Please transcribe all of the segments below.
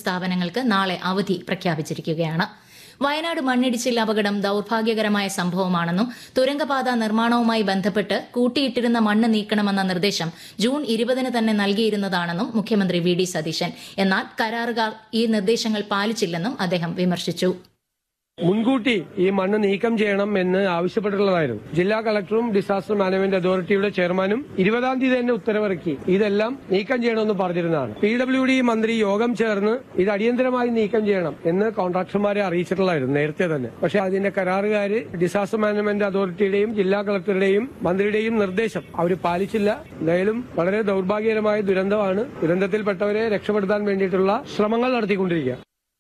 സ്ഥാപനങ്ങൾക്ക് നാളെ അവധി പ്രഖ്യാപിച്ചിരിക്കുകയാണ് വയനാട് മണ്ണിടിച്ചിൽ അപകടം ദൌർഭാഗ്യകരമായ സംഭവമാണെന്നും തുരങ്കപാത നിർമ്മാണവുമായി ബന്ധപ്പെട്ട് കൂട്ടിയിട്ടിരുന്ന മണ്ണ് നീക്കണമെന്ന നിർദ്ദേശം ജൂൺ ഇരുപതിന് തന്നെ നൽകിയിരുന്നതാണെന്നും മുഖ്യമന്ത്രി വി ഡി സതീശൻ എന്നാൽ കരാറുകാർ ഈ നിർദ്ദേശങ്ങൾ പാലിച്ചില്ലെന്നും അദ്ദേഹം വിമർശിച്ചു മുൻകൂട്ടി ഈ മണ്ണ് നീക്കം ചെയ്യണം എന്ന് ആവശ്യപ്പെട്ടിട്ടുള്ളതായിരുന്നു ജില്ലാ കളക്ടറും ഡിസാസ്റ്റർ മാനേജ്മെന്റ് അതോറിറ്റിയുടെ ചെയർമാനും ഇരുപതാം തീയതി തന്നെ ഉത്തരവിറക്കി ഇതെല്ലാം നീക്കം ചെയ്യണമെന്ന് പറഞ്ഞിരുന്നതാണ് പി ഡബ്ല്യു ഡി മന്ത്രി യോഗം ചേർന്ന് ഇത് അടിയന്തരമായി നീക്കം ചെയ്യണം എന്ന് കോൺട്രാക്ടർമാരെ അറിയിച്ചിട്ടുള്ളതായിരുന്നു നേരത്തെ തന്നെ പക്ഷെ അതിന്റെ കരാറുകാര് ഡിസാസ്റ്റർ മാനേജ്മെന്റ് അതോറിറ്റിയുടെയും ജില്ലാ കളക്ടറുടെയും മന്ത്രിയുടെയും നിർദ്ദേശം അവർ പാലിച്ചില്ല എന്തായാലും വളരെ ദൌർഭാഗ്യകരമായ ദുരന്തമാണ് ദുരന്തത്തിൽപ്പെട്ടവരെ രക്ഷപ്പെടുത്താൻ വേണ്ടിയിട്ടുള്ള ശ്രമങ്ങൾ നടത്തിക്കൊണ്ടിരിക്കുക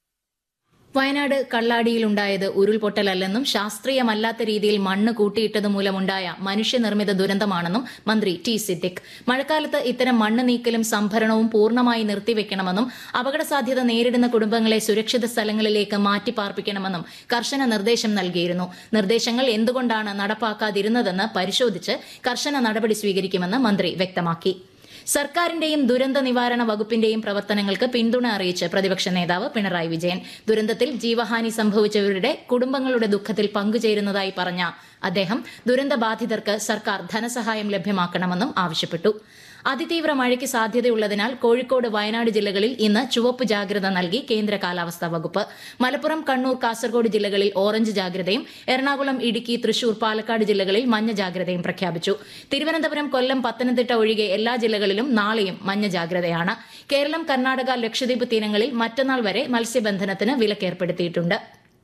വയനാട് കള്ളാടിയിലുണ്ടായത് ഉരുൾപൊട്ടലല്ലെന്നും ശാസ്ത്രീയമല്ലാത്ത രീതിയിൽ മണ്ണ് കൂട്ടിയിട്ടത് മൂലമുണ്ടായ മനുഷ്യനിർമ്മിത ദുരന്തമാണെന്നും മന്ത്രി ടി സിദ്ദിഖ് മഴക്കാലത്ത് ഇത്തരം മണ്ണ് നീക്കലും സംഭരണവും പൂർണ്ണമായി നിർത്തിവെക്കണമെന്നും അപകട സാധ്യത നേരിടുന്ന കുടുംബങ്ങളെ സുരക്ഷിത സ്ഥലങ്ങളിലേക്ക് മാറ്റിപ്പാർപ്പിക്കണമെന്നും കർശന നിർദ്ദേശം നൽകിയിരുന്നു നിർദ്ദേശങ്ങൾ എന്തുകൊണ്ടാണ് നടപ്പാക്കാതിരുന്നതെന്ന് പരിശോധിച്ച് കർശന നടപടി സ്വീകരിക്കുമെന്ന് മന്ത്രി വ്യക്തമാക്കി സർക്കാരിന്റെയും ദുരന്ത നിവാരണ വകുപ്പിന്റെയും പ്രവർത്തനങ്ങൾക്ക് പിന്തുണ അറിയിച്ച് പ്രതിപക്ഷ നേതാവ് പിണറായി വിജയൻ ദുരന്തത്തിൽ ജീവഹാനി സംഭവിച്ചവരുടെ കുടുംബങ്ങളുടെ ദുഃഖത്തിൽ പങ്കുചേരുന്നതായി പറഞ്ഞ അദ്ദേഹം ദുരന്തബാധിതർക്ക് സർക്കാർ ധനസഹായം ലഭ്യമാക്കണമെന്നും ആവശ്യപ്പെട്ടു അതിതീവ്ര മഴയ്ക്ക് സാധ്യതയുള്ളതിനാൽ കോഴിക്കോട് വയനാട് ജില്ലകളിൽ ഇന്ന് ചുവപ്പ് ജാഗ്രത നൽകി കേന്ദ്ര കാലാവസ്ഥാ വകുപ്പ് മലപ്പുറം കണ്ണൂർ കാസർഗോഡ് ജില്ലകളിൽ ഓറഞ്ച് ജാഗ്രതയും എറണാകുളം ഇടുക്കി തൃശൂർ പാലക്കാട് ജില്ലകളിൽ മഞ്ഞ ജാഗ്രതയും പ്രഖ്യാപിച്ചു തിരുവനന്തപുരം കൊല്ലം പത്തനംതിട്ട ഒഴികെ എല്ലാ ജില്ലകളിലും നാളെയും മഞ്ഞ ജാഗ്രതയാണ് കേരളം കർണാടക ലക്ഷദ്വീപ് തീരങ്ങളിൽ മറ്റന്നാൾ വരെ മത്സ്യബന്ധനത്തിന് വിലക്കേർപ്പെടുത്തിയിട്ടുണ്ട്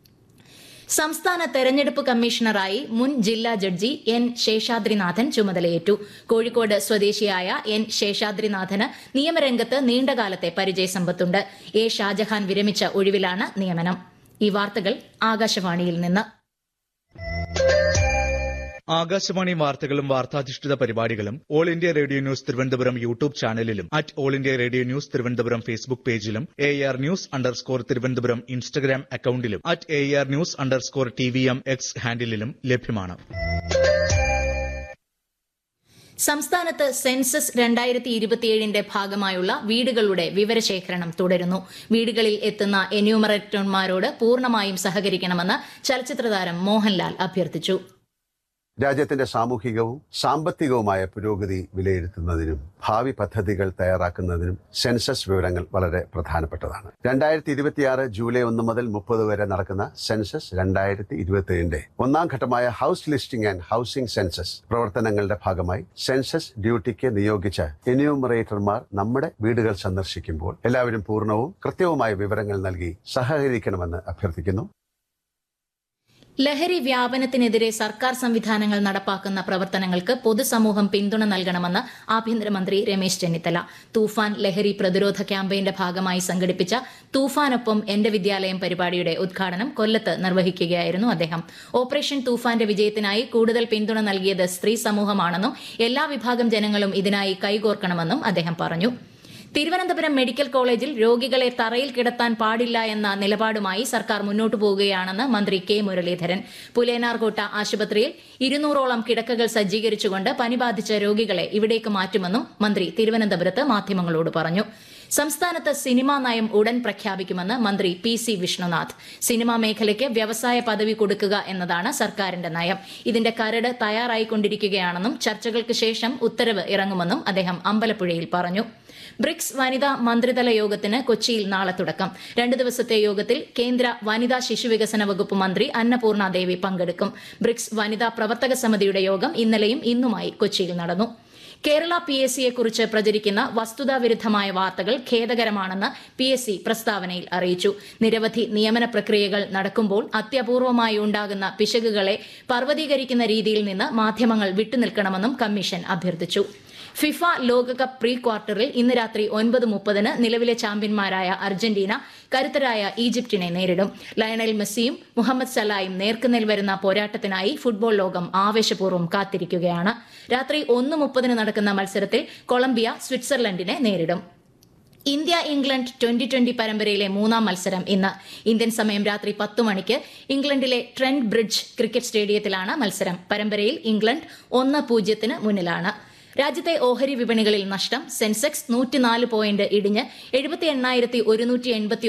സംസ്ഥാന തെരഞ്ഞെടുപ്പ് കമ്മീഷണറായി മുൻ ജില്ലാ ജഡ്ജി എൻ ശേഷാദ്രിനാഥൻ ചുമതലയേറ്റു കോഴിക്കോട് സ്വദേശിയായ എൻ ശേഷാദ്രിനാഥന് നിയമരംഗത്ത് നീണ്ടകാലത്തെ പരിചയസമ്പത്തുണ്ട് എ ഷാജഹാൻ വിരമിച്ച ഒഴിവിലാണ് നിയമനം ഈ വാർത്തകൾ ആകാശവാണിയിൽ നിന്ന് ആകാശവാണി വാർത്തകളും വാർത്താധിഷ്ഠിത പരിപാടികളും all India radio news Thiruvananthapuram YouTube ചാനലിലും at all India radio news Thiruvananthapuram Facebook പേജിലും air news underscore Thiruvananthapuram Instagram അക്കൌണ്ടിലും at air news underscore T V M X ഹാൻഡിലും ലഭ്യമാണ് സംസ്ഥാനത്ത് സെൻസസ് രണ്ടായിരത്തി ഇരുപത്തിയേഴിന്റെ ഭാഗമായുള്ള വീടുകളുടെ വിവരശേഖരണം തുടരുന്നു വീടുകളിൽ എത്തുന്ന എന്യൂമറേറ്റർമാരോട് പൂർണ്ണമായും സഹകരിക്കണമെന്ന് ചലച്ചിത്ര താരം മോഹൻലാൽ അഭ്യർത്ഥിച്ചു രാജ്യത്തിന്റെ സാമൂഹികവും സാമ്പത്തികവുമായ പുരോഗതി വിലയിരുത്തുന്നതിനും ഭാവി പദ്ധതികൾ തയ്യാറാക്കുന്നതിനും സെൻസസ് വിവരങ്ങൾ വളരെ പ്രധാനപ്പെട്ടതാണ് രണ്ടായിരത്തി ഇരുപത്തിയാറ് ജൂലൈ ഒന്ന് മുതൽ മുപ്പത് വരെ നടക്കുന്ന സെൻസസ് രണ്ടായിരത്തി ഇരുപത്തിയേഴിന്റെ ഒന്നാം ഘട്ടമായ house listing and housing census പ്രവർത്തനങ്ങളുടെ ഭാഗമായി സെൻസസ് ഡ്യൂട്ടിക്ക് നിയോഗിച്ച എന്യൂമറേറ്റർമാർ നമ്മുടെ വീടുകൾ സന്ദർശിക്കുമ്പോൾ എല്ലാവരും പൂർണ്ണവും കൃത്യവുമായ വിവരങ്ങൾ നൽകി സഹകരിക്കണമെന്ന് അഭ്യർത്ഥിക്കുന്നു ലഹരി വ്യാപനത്തിനെതിരെ സർക്കാർ സംവിധാനങ്ങൾ നടപ്പാക്കുന്ന പ്രവർത്തനങ്ങൾക്ക് പൊതുസമൂഹം പിന്തുണ നൽകണമെന്ന് ആഭ്യന്തരമന്ത്രി രമേശ് ചെന്നിത്തല തൂഫാൻ ലഹരി പ്രതിരോധ ക്യാമ്പയിന്റെ ഭാഗമായി സംഘടിപ്പിച്ച തൂഫാനൊപ്പം എന്റെ വിദ്യാലയം പരിപാടിയുടെ ഉദ്ഘാടനം കൊല്ലത്ത് നിർവഹിക്കുകയായിരുന്നു അദ്ദേഹം ഓപ്പറേഷൻ തൂഫാന്റെ വിജയത്തിനായി കൂടുതൽ പിന്തുണ നൽകിയത് സ്ത്രീ സമൂഹമാണെന്നും എല്ലാ വിഭാഗം ജനങ്ങളും ഇതിനായി കൈകോർക്കണമെന്നും അദ്ദേഹം പറഞ്ഞു തിരുവനന്തപുരം മെഡിക്കൽ കോളേജിൽ രോഗികളെ തറയിൽ കിടത്താൻ പാടില്ല എന്ന നിലപാടുമായി സർക്കാർ മുന്നോട്ടു പോവുകയാണെന്ന് മന്ത്രി കെ മുരളീധരൻ പുലേനാർകോട്ട ആശുപത്രിയിൽ ഇരുന്നൂറോളം കിടക്കകൾ സജ്ജീകരിച്ചുകൊണ്ട് പനി ബാധിച്ച രോഗികളെ ഇവിടേക്ക് മാറ്റുമെന്നും മന്ത്രി തിരുവനന്തപുരത്ത് മാധ്യമങ്ങളോട് പറഞ്ഞു സംസ്ഥാനത്ത് സിനിമാ നയം ഉടൻ പ്രഖ്യാപിക്കുമെന്ന് മന്ത്രി പി സി വിഷ്ണുനാഥ് സിനിമാ മേഖലയ്ക്ക് വ്യവസായ പദവി കൊടുക്കുക എന്നതാണ് സർക്കാരിന്റെ നയം ഇതിന്റെ കരട് തയ്യാറായിക്കൊണ്ടിരിക്കുകയാണെന്നും ചർച്ചകൾക്ക് ശേഷം ഉത്തരവ് ഇറങ്ങുമെന്നും അദ്ദേഹം അമ്പലപ്പുഴയിൽ പറഞ്ഞു ബ്രിക്സ് വനിതാ മന്ത്രിതല യോഗത്തിന് കൊച്ചിയിൽ നാളെ തുടക്കം രണ്ട് ദിവസത്തെ യോഗത്തിൽ കേന്ദ്ര വനിതാ ശിശുവികസന വകുപ്പ് മന്ത്രി അന്നപൂർണ ദേവി പങ്കെടുക്കും ബ്രിക്സ് വനിതാ പ്രവർത്തക സമിതിയുടെ യോഗം ഇന്നലെയും ഇന്നുമായി കൊച്ചിയിൽ നടന്നു കേരള പി എസ് സിയെ കുറിച്ച് പ്രചരിക്കുന്ന വസ്തുതാവിരുദ്ധമായ വാർത്തകൾ ഖേദകരമാണെന്ന് പി എസ് സി പ്രസ്താവനയിൽ അറിയിച്ചു നിരവധി നിയമന പ്രക്രിയകൾ നടക്കുമ്പോൾ അത്യപൂർവമായി ഉണ്ടാകുന്ന പിശകുകളെ പർവ്വതീകരിക്കുന്ന രീതിയിൽ നിന്ന് മാധ്യമങ്ങൾ വിട്ടുനിൽക്കണമെന്നും കമ്മീഷൻ അഭ്യർത്ഥിച്ചു ഫിഫ ലോകകപ്പ് പ്രീ ക്വാർട്ടറിൽ ഇന്ന് രാത്രി ഒൻപത് മുപ്പതിന് നിലവിലെ ചാമ്പ്യന്മാരായ അർജന്റീന കരുത്തരായ ഈജിപ്തിനെ നേരിടും ലയണൽ മെസ്സിയും മുഹമ്മദ് സലായും നേർക്കുനേൽ വരുന്ന പോരാട്ടത്തിനായി ഫുട്ബോൾ ലോകം ആവേശപൂർവ്വം കാത്തിരിക്കുകയാണ് രാത്രി ഒന്ന് മുപ്പതിന് നടക്കുന്ന മത്സരത്തിൽ കൊളംബിയ സ്വിറ്റ്സർലൻഡിനെ നേരിടും ഇന്ത്യ ഇംഗ്ലണ്ട് ട്വന്റി ട്വന്റി പരമ്പരയിലെ മൂന്നാം മത്സരം ഇന്ന് ഇന്ത്യൻ സമയം രാത്രി പത്ത് മണിക്ക് ഇംഗ്ലണ്ടിലെ ട്രെന്റ് ബ്രിഡ്ജ് ക്രിക്കറ്റ് സ്റ്റേഡിയത്തിലാണ് മത്സരം പരമ്പരയിൽ ഇംഗ്ലണ്ട് ഒന്ന് പൂജ്യത്തിന് മുന്നിലാണ് രാജ്യത്തെ ഓഹരി വിപണികളിൽ നഷ്ടം സെൻസെക്സ് നൂറ്റിനാല് പോയിന്റ് ഇടിഞ്ഞ് എഴുപത്തി എണ്ണായിരത്തി ഒരുന്നൂറ്റി എൺപത്തി